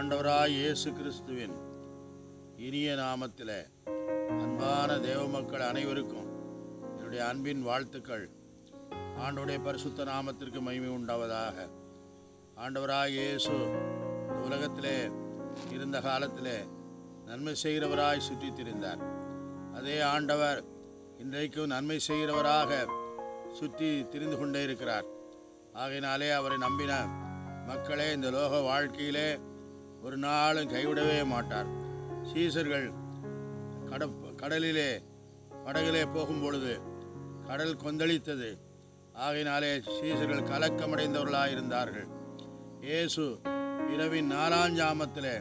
ஆண்டவராய் இயேசு கிறிஸ்துவின் இனிய நாமத்திலே அன்பான தேவ மக்கள் அனைவருக்கும் என்னுடைய அன்பின் வாழ்த்துக்கள் ஆண்டவருடைய பரிசுத்த நாமத்திற்கு மகிமை உண்டாவதாக ஆண்டவராய் இயேசு இந்த உலகத்திலே இருந்த காலத்திலே நன்மை செய்கிறவராய் சுற்றித் திரிந்தார் அதே ஆண்டவர் இன்றைக்கும் நன்மை செய்கிறவராக சுற்றி திரிந்து கொண்டே இருக்கிறார் ஆகையினாலே அவரை நம்பின மக்களே இந்த லோக வாழ்க்கையிலே ஒரு நாளும் கைவிடவே மாட்டார் சீசர்கள் கட கடலிலே படகிலே போகும் பொழுது கடல் கொந்தளித்தது ஆகையினாலே சீசர்கள் கலக்கமடைந்தவர்களாக இருந்தார்கள் இயேசு இரவின் நாலாஞ்சாமத்திலே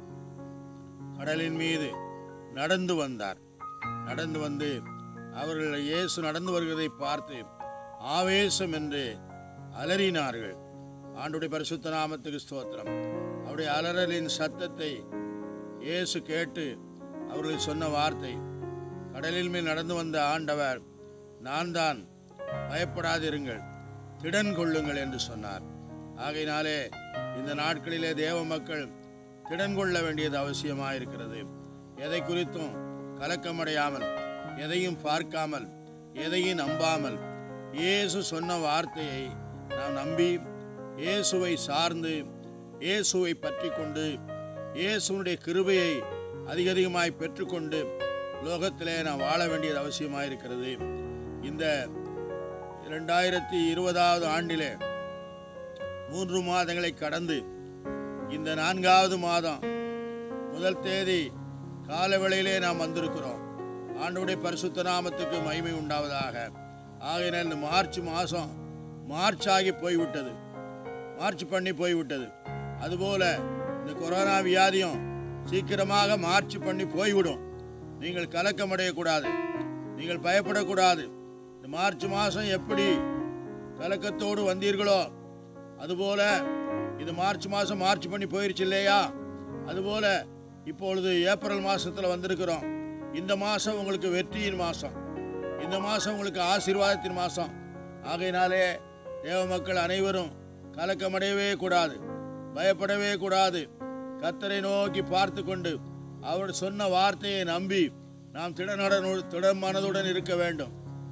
கடலின் மீது நடந்து வந்தார் நடந்து வந்து அவர்கள் இயேசு நடந்து வருவதை பார்த்து ஆவேசம் என்று அலறினார்கள் ஆண்டுடைய பரிசுத்த நாமத்துக்கு ஸ்தோத்திரம் அவருடைய அலறலின் சத்தத்தை இயேசு கேட்டு அவர்கள் சொன்ன வார்த்தை கடலில் மேல் நடந்து வந்த ஆண்டவர் நான் தான் பயப்படாதிருங்கள் திடன் கொள்ளுங்கள் என்று சொன்னார் ஆகையினாலே இந்த நாட்களிலே தேவ மக்கள் திடன் கொள்ள வேண்டியது அவசியமாயிருக்கிறது எதை குறித்தும் கலக்கமடையாமல் எதையும் பார்க்காமல் எதையும் நம்பாமல் இயேசு சொன்ன வார்த்தையை நாம் நம்பி இயேசுவை சார்ந்து இயேசுவை பற்றி கொண்டு இயேசுனுடைய கிருபையை அதிக அதிகமாய் பெற்றுக்கொண்டு லோகத்திலே நாம் வாழ வேண்டியது அவசியமாயிருக்கிறது இந்த இரண்டாயிரத்தி இருபதாவது ஆண்டிலே மூன்று மாதங்களை கடந்து இந்த நான்காவது மாதம் முதல் தேதி காலவேளையிலே நாம் வந்திருக்கிறோம் ஆண்டவருடைய பரிசுத்த நாமத்துக்கு மகிமை உண்டாவதாக ஆகையினால் இந்த மார்ச் மாதம் மார்ச் ஆகி போய்விட்டது மார்ச் பண்ணி போய்விட்டது அதுபோல இந்த கொரோனா வியாதியும் சீக்கிரமாக மார்ச் பண்ணி போய்விடும் நீங்கள் கலக்கமடையக்கூடாது நீங்கள் பயப்படக்கூடாது இந்த மார்ச் மாதம் எப்படி கலக்கத்தோடு வந்தீர்களோ அதுபோல இது மார்ச் மாதம் மார்ச் பண்ணி போயிருச்சு இல்லையா அதுபோல இப்பொழுது ஏப்ரல் மாதத்தில் வந்திருக்கிறோம் இந்த மாதம் உங்களுக்கு வெற்றியின் மாதம் இந்த மாதம் உங்களுக்கு ஆசீர்வாதத்தின் மாதம் ஆகையினாலே தேவ மக்கள் அனைவரும் கலக்கமடையவே கூடாது பயப்படவே கூடாது கத்தரை நோக்கி பார்த்து கொண்டு அவர் சொன்ன வார்த்தையை நம்பி நாம் திடநடன் திடமனதுடன் இருக்க வேண்டும்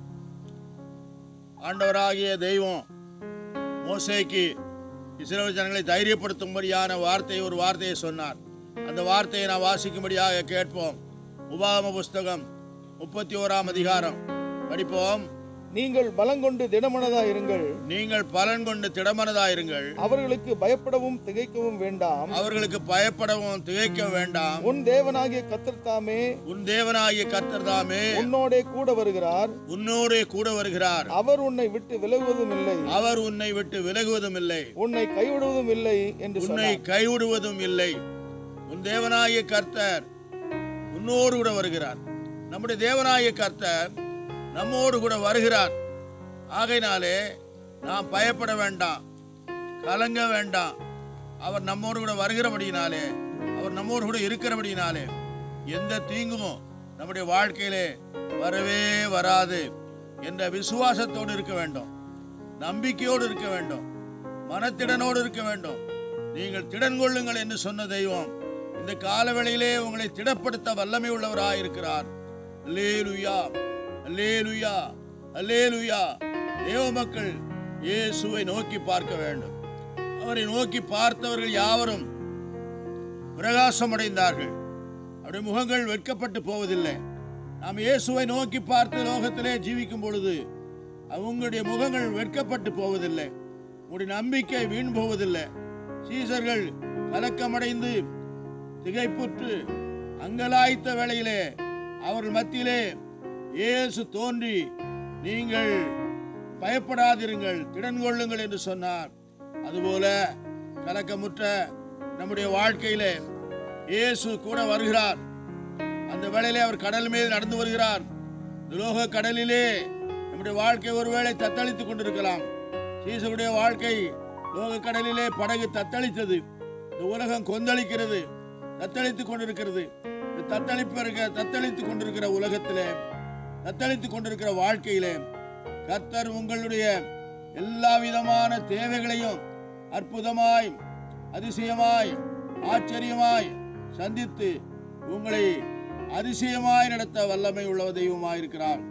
ஆண்டவராகிய தெய்வம் மோசேக்கு இஸ்ரேல் ஜனங்களை தைரியப்படுத்தும்படியான வார்த்தை ஒரு வார்த்தையை சொன்னார் அந்த வார்த்தையை நான் வாசிக்கும்படியாக கேட்போம் உபாகம புஸ்தகம் முப்பத்தி ஓராம் அதிகாரம் படிப்போம் நீங்கள் பலங்கொண்டு திடமனதா இருங்கள் நீங்கள் பலன் கொண்டு திடமனதாயிருங்கள் அவர்களுக்கு பயப்படவும் திகைக்கவும் வேண்டாம் அவர்களுக்கு பயப்படவும் திகைக்க வேண்டாம் உன் தேவனாகிய கர்த்தர் தாமே உன் தேவனாகிய கர்த்தர் தாமே உன்னோடே கூட வருகிறார் உன்னோடே கூட வருகிறார் அவர் உன்னை விட்டு விலகுவதும் இல்லை அவர் உன்னை விட்டு விலகுவதும் இல்லை உன்னை கைவிடுவதும் இல்லை என்று உன்னை சொன்னார் கைவிடுவதும் இல்லை உன் தேவனாகிய கர்த்தர் உன்னோடு கூட வருகிறார் நம்முடைய தேவனாகிய கர்த்தர் நம்மோடு கூட வருகிறார் ஆகையினாலே நாம் பயப்பட வேண்டாம் கலங்க வேண்டாம் அவர் நம்மோடு கூட வருகிறபடியினாலே அவர் நம்மோடு கூட இருக்கிறபடியினாலே எந்த தீங்கும் நம்முடைய வாழ்க்கையிலே வரவே வராது என்ற விசுவாசத்தோடு இருக்க வேண்டும் நம்பிக்கையோடு இருக்க வேண்டும் மனத்திடனோடு இருக்க வேண்டும் நீங்கள் திடன் கொள்ளுங்கள் என்று சொன்ன தெய்வம் இந்த காலவேளையிலே உங்களை திடப்படுத்த வல்லமை உள்ளவராய் இருக்கிறார் அல்லேலுயா அல்லேலுயா அல்லேலுயா தேவ மக்கள் இயேசுவை நோக்கி பார்க்க வேண்டும் அவரை நோக்கி பார்த்தவர்கள் யாவரும் பிரகாசமடைந்தார்கள் அவருடைய முகங்கள் வெட்கப்பட்டு போவதில்லை நாம் இயேசுவை நோக்கி பார்த்து லோகத்திலே ஜீவிக்கும் பொழுது அவங்களுடைய முகங்கள் வெட்கப்பட்டு போவதில்லை உங்களுடைய நம்பிக்கை வீண் போவதில்லை சீசர்கள் கலக்கமடைந்து திகைப்புற்று அங்கலாய்த்த வேளையிலே அவர்கள் மத்தியிலே இயேசு தோன்றி நீங்கள் பயப்படாதிருங்கள் திடன் கொள்ளுங்கள் என்று சொன்னார் அதுபோல கலக்கமுற்ற நம்முடைய வாழ்க்கையிலே இயேசு கூட வருகிறார் அந்த வேளையிலே அவர் கடல் மீது நடந்து வருகிறார் இந்த லோக கடலிலே நம்முடைய வாழ்க்கை ஒருவேளை தத்தளித்துக் கொண்டிருக்கலாம் சீசனுடைய வாழ்க்கை லோக கடலிலே படகு தத்தளித்தது இந்த உலகம் கொந்தளிக்கிறது தத்தளித்துக் கொண்டிருக்கிறது இந்த தத்தளிப்பு இருக்க தத்தளித்துக் கொண்டிருக்கிற உலகத்திலே தத்தளித்துக் கொண்டிருக்கிற வாழ்க்கையிலே கர்த்தர் உங்களுடைய எல்லா விதமான தேவைகளையும் அற்புதமாய் அதிசயமாய் ஆச்சரியமாய் சந்தித்து உங்களை அதிசயமாய் நடத்த வல்லமை உள்ள தெய்வமாய் இருக்கிறார்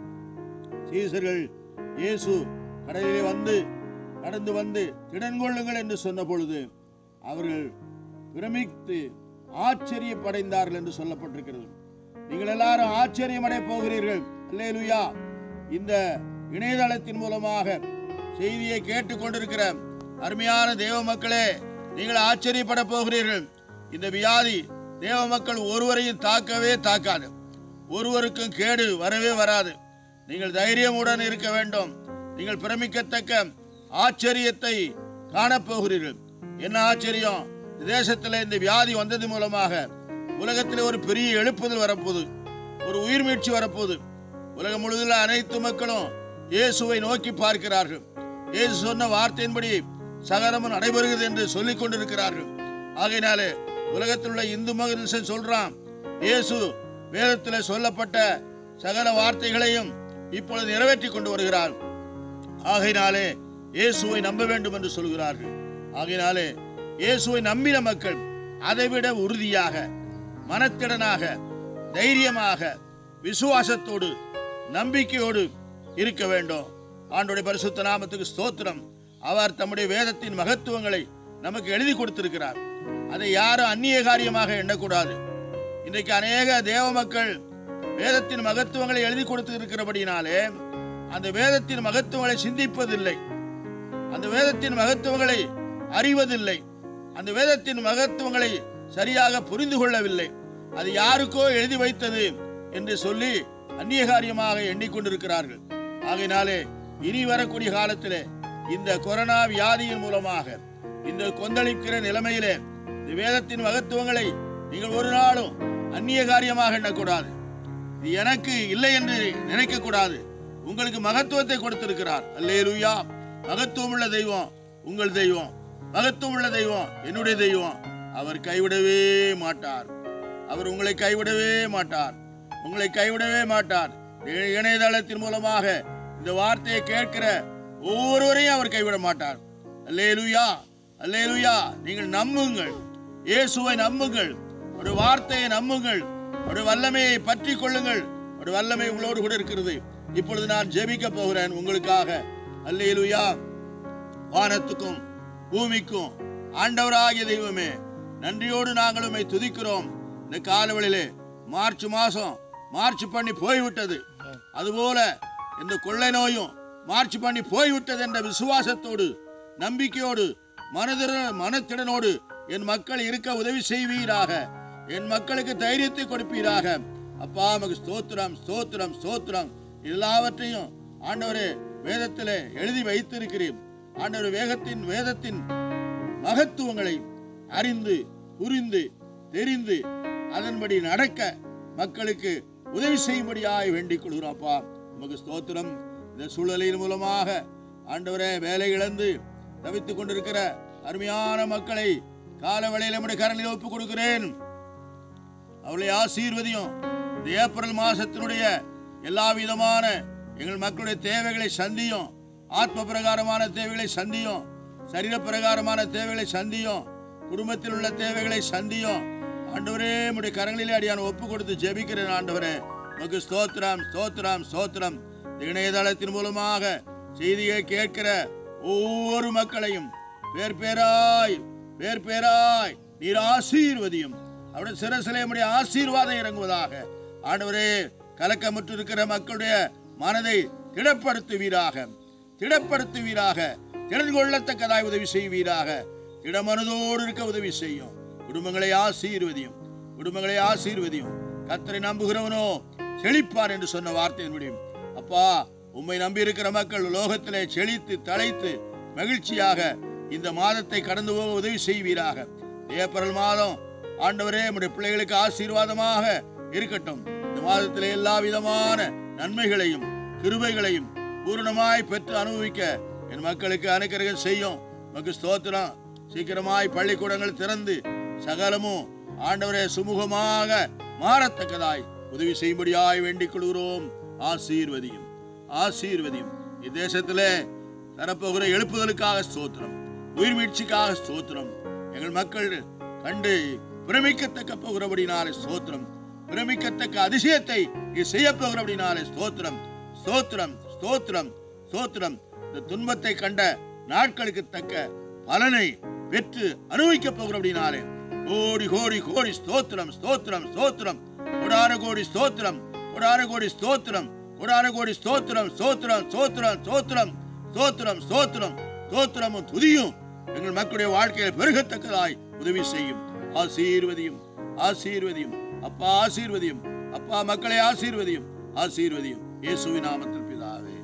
சீசர்கள் இயேசு கடலிலே வந்து நடந்து வந்து திடன் கொள்ளுங்கள் என்று சொன்ன பொழுது அவர்கள் பிரமித்து ஆச்சரியப்படைந்தார்கள் என்று சொல்லப்பட்டிருக்கிறது நீங்கள் எல்லாரும் ஆச்சரியமடைய போகிறீர்கள் அல்லேலூயா இந்த இணையதளத்தின் மூலமாக செய்தியை கேட்டுக்கொண்டிருக்கிற அருமையான தேவ மக்களே நீங்கள் ஆச்சரியப்பட போகிறீர்கள் இந்த வியாதி தேவ மக்கள் ஒருவரையும் தாக்கவே தாக்காது ஒருவருக்கும் கேடு வரவே வராது நீங்கள் தைரியமுடன் இருக்க வேண்டும் நீங்கள் பிரமிக்கத்தக்க ஆச்சரியத்தை காணப்போகிறீர்கள் என்ன ஆச்சரியம் இந்த தேசத்தில் இந்த வியாதி வந்தது மூலமாக உலகத்தில் ஒரு பெரிய எழுப்புதல் வரப்போகுது ஒரு உயிர் மீட்சி வரப்போகுது உலகம் முழுவதும் அனைத்து மக்களும் இயேசுவை நோக்கி பார்க்கிறார்கள் இயேசு சொன்ன வார்த்தையின்படி சகலமும் நடைபெறுகிறது என்று சொல்லிக் கொண்டிருக்கிறார்கள் ஆகையினாலே உலகத்தில் உள்ள இந்து மகன் சொல்றான் இயேசு வேதத்தில் சொல்லப்பட்ட சகல வார்த்தைகளையும் இப்பொழுது நிறைவேற்றி கொண்டு வருகிறார் ஆகையினாலே இயேசுவை நம்ப வேண்டும் என்று சொல்கிறார்கள் ஆகையினாலே இயேசுவை நம்பின மக்கள் அதைவிட உறுதியாக மனத்திடனாக தைரியமாக விசுவாசத்தோடு நம்பிக்கையோடு இருக்க வேண்டும் ஆண்டுடைய பரிசுத்த நாமத்துக்கு ஸ்தோத்திரம் அவர் தம்முடைய வேதத்தின் மகத்துவங்களை நமக்கு எழுதி கொடுத்திருக்கிறார் அதை யாரும் அந்நிய காரியமாக எண்ணக்கூடாது இன்றைக்கு அநேக தேவ மக்கள் வேதத்தின் மகத்துவங்களை எழுதி கொடுத்து இருக்கிறபடினாலே அந்த வேதத்தின் மகத்துவங்களை சிந்திப்பதில்லை அந்த வேதத்தின் மகத்துவங்களை அறிவதில்லை அந்த வேதத்தின் மகத்துவங்களை சரியாக புரிந்து கொள்ளவில்லை அது யாருக்கோ எழுதி வைத்தது என்று சொல்லி அந்நிய காரியமாக எண்ணிக்கொண்டிருக்கிறார்கள் ஆகையினாலே இனி வரக்கூடிய காலத்திலே இந்த கொரோனா வியாதியின் மூலமாக இந்த கொந்தளிக்கிற நிலைமையிலே இந்த வேதத்தின் மகத்துவங்களை நீங்கள் ஒரு நாளும் அந்நிய காரியமாக எண்ணக்கூடாது இது எனக்கு இல்லை என்று நினைக்க கூடாது உங்களுக்கு மகத்துவத்தை கொடுத்திருக்கிறார் அல்லேலூயா மகத்துவம் உள்ள தெய்வம் உங்கள் தெய்வம் மகத்துவம் உள்ள தெய்வம் என்னுடைய தெய்வம் அவர் கைவிடவே மாட்டார் அவர் உங்களை கைவிடவே மாட்டார் உங்களை கைவிடவே மாட்டார் இ- இணையதளத்தின் மூலமாக இந்த வார்த்தையை கேட்கிற ஒவ்வொருவரையும் அவர் கைவிட மாட்டார் அல்லேலூயா அல்லேலூயா நீங்கள் நம்புங்கள் இயேசுவை நம்புங்கள் ஒரு வார்த்தையை நம்புங்கள் ஒரு வல்லமையை பற்றி கொள்ளுங்கள் ஒரு வல்லமை உங்களோடு கூட இருக்கிறது இப்பொழுது நான் ஜெபிக்க போகிறேன் உங்களுக்காக அல்லேலூயா வானத்துக்கும் பூமிக்கும் ஆண்டவராகிய தெய்வமே நன்றியோடு நாங்கள் உம்மை துதிக்கிறோம் இந்த காலவெளியிலே மார்ச் மாசம் மார்ச் பண்ணி போய்விட்டது அதுபோல இந்த கொள்ளை நோயும் மார்ச் பண்ணி போய்விட்டது என்ற விசுவாசத்தோடு நம்பிக்கையோடு மனதிற மனத்திடனோடு என் மக்கள் இருக்க உதவி செய்வீராக என் மக்களுக்கு தைரியத்தை கொடுப்பீராக அப்பா மக ஸ்தோத்திரம் ஸ்தோத்திரம் ஸ்தோத்திரம் எல்லாவற்றையும் ஆண்டவரே வேதத்திலே எழுதி வைத்திருக்கிறேன் ஆண்டவர் வேகத்தின் வேதத்தின் மகத்துவங்களை அறிந்து புரிந்து தெரிந்து அதன்படி நடக்க மக்களுக்கு உதவி செய்யும்படியாய் வேண்டிக் கொள்கிறோம் அப்பா உமக்கு ஸ்தோத்திரம் இந்த சூழலின் மூலமாக ஆண்டவரே வேலை இழந்து தவித்துக் கொண்டிருக்கிற அருமையான மக்களை கால வேளையில் நம்முடைய கரங்களில் ஒப்புக் கொடுக்கிறேன் அவளை ஆசீர்வதியும் இந்த ஏப்ரல் மாசத்தினுடைய எல்லா விதமான எங்கள் மக்களுடைய தேவைகளை சந்தியும் ஆத்ம பிரகாரமான தேவைகளை சந்தியும் சரீர பிரகாரமான தேவைகளை சந்தியும் குடும்பத்தில் உள்ள தேவைகளை சந்தியும் ஆண்டவரே உடைய கரங்களிலே அடியான ஒப்பு கொடுத்து ஜெபிக்கிறேன் ஆண்டவரே உமக்கு ஸ்தோத்திரம் ஸ்தோத்திரம் ஸ்தோத்திரம் இந்த இணையதளத்தின் மூலமாக செய்தியை கேட்கிற ஒவ்வொரு மக்களையும் பேர் பேராய் பேர் பேராய் நீர் ஆசீர்வதியும் அவருடைய சிரசிலே உம்முடைய ஆசீர்வாதம் இறங்குவதாக ஆண்டவரே கலக்கமுற்று இருக்கிற மக்களுடைய மனதை திடப்படுத்துவீராக திடப்படுத்துவீராக திறன் கொள்ளத்தக்கதாய் உதவி செய்வீராக திடமனதோடு இருக்க உதவி செய்யும் குடும்பங்களை ஆசீர்வதியும் குடும்பங்களை ஆசீர்வதியும் கத்தரை நம்புகிறவனோ செழிப்பார் என்று சொன்ன வார்த்தையின் முடியும் அப்பா உம்மை நம்பி இருக்கிற மக்கள் லோகத்திலே செழித்து தழைத்து மகிழ்ச்சியாக இந்த மாதத்தை கடந்து போக உதவி செய்வீராக ஏப்ரல் மாதம் ஆண்டவரே நம்முடைய பிள்ளைகளுக்கு ஆசீர்வாதமாக இருக்கட்டும் இந்த மாதத்திலே எல்லா விதமான நன்மைகளையும் கிருபைகளையும் பூரணமாய் பெற்று அனுபவிக்க என் மக்களுக்கு அனுக்கிரகம் செய்யும் உமக்கு ஸ்தோத்திரம் சீக்கிரமாய் பள்ளிக்கூடங்கள் திறந்து சகலமும் ஆண்டவரே சுமூகமாக மாறத்தக்கதாய் உதவி செய்யும்படியாய் வேண்டிக் கொள்கிறோம் ஆசீர்வதியும் ஆசீர்வதியும் இத்தேசத்திலே தரப்போகிற எழுப்புதலுக்காக ஸ்தோத்திரம் உயிர் மீட்சிக்காக ஸ்தோத்திரம் எங்கள் மக்கள் கண்டு பிரமிக்கத்தக்க போகிறபடினாலே ஸ்தோத்திரம் பிரமிக்கத்தக்க அதிசயத்தை நீ செய்ய போகிறபடினாலே ஸ்தோத்திரம் ஸ்தோத்திரம் ஸ்தோத்திரம் ஸ்தோத்திரம் இந்த துன்பத்தை கண்ட நாட்களுக்கு தக்க பலனை பெற்று அனுபவிக்க போகிறபடினாலே கோடி கோடி கோடி ஸ்தோத்திரம் ஸ்தோத்திரம் ஸ்தோத்திரம் கொடான கோடி ஸ்தோத்திரம் கொடான கோடி ஸ்தோத்திரம் கொடான கோடி ஸ்தோத்திரம் ஸ்தோத்திரம் ஸ்தோத்திரம் ஸ்தோத்திரம் ஸ்தோத்திரம் ஸ்தோத்திரம் ஸ்தோத்திரமும் துதியும் எங்கள் மக்களுடைய வாழ்க்கையில் பெருகத்தக்கதாய் உதவி செய்யும் ஆசீர்வதியும் ஆசீர்வதியும் அப்பா ஆசீர்வதியும் அப்பா மக்களை ஆசீர்வதியும் ஆசீர்வதியும் இயேசுவின் நாமத்தில் பிதாவே